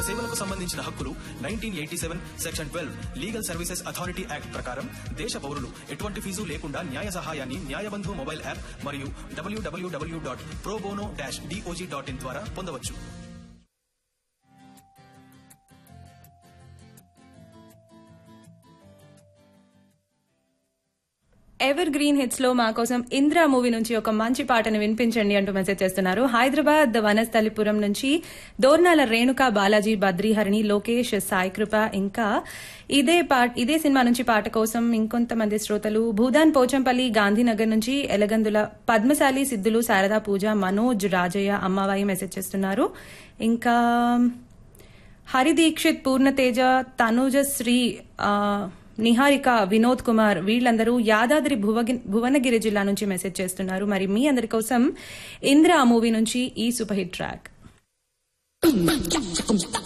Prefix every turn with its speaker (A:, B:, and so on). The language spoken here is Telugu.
A: సేవలకు సంబంధించిన హక్కులు nineteen eighty seven section twelve legal services authority act ప్రకారం దేశ పౌరులు ఎటువంటి ఫీజు లేకుండా న్యాయ సహాయాన్ని న్యాయబంధు మొబైల్ యాప్ మరియు W W W dot pro bono dash DOJ dot in ద్వారా పొందవచ్చు
B: ఎవర్ గ్రీన్ హిట్స్ లో మా కోసం ఇంద్ర మూవీ నుంచి ఒక మంచి పాటను వినిపించండి అంటూ మెసేజ్ చేస్తున్నారు హైదరాబాద్ వనస్థలిపురం నుంచి దోర్నాల రేణుక బాలాజీ బద్రీహరిణి లోకేష్ సాయి కృప ఇంకా ఇదే పాట ఇదే సినిమా నుంచి పాట కోసం ఇంకొంతమంది శ్రోతలు భూదాన్ పోచంపల్లి గాంధీనగర్ నుంచి ఎలగందుల పద్మశాలి సిద్ధులు శారదా పూజ మనోజ్ రాజయ్య అమ్మావాయి మెసేజ్ చేస్తున్నారు ఇంకా హరి దీక్షిత్ పూర్ణతేజ తనుజశ్రీ ఆ, నిహారిక వినోద్ కుమార్ వీళ్ళందరూ యాదాద్రి భువగి- భువనగిరి జిల్లా నుంచి మెసేజ్ చేస్తున్నారు మరి మీ అందరి కోసం ఇంద్ర మూవీ నుంచి ఈ సూపర్ హిట్ ట్రాక్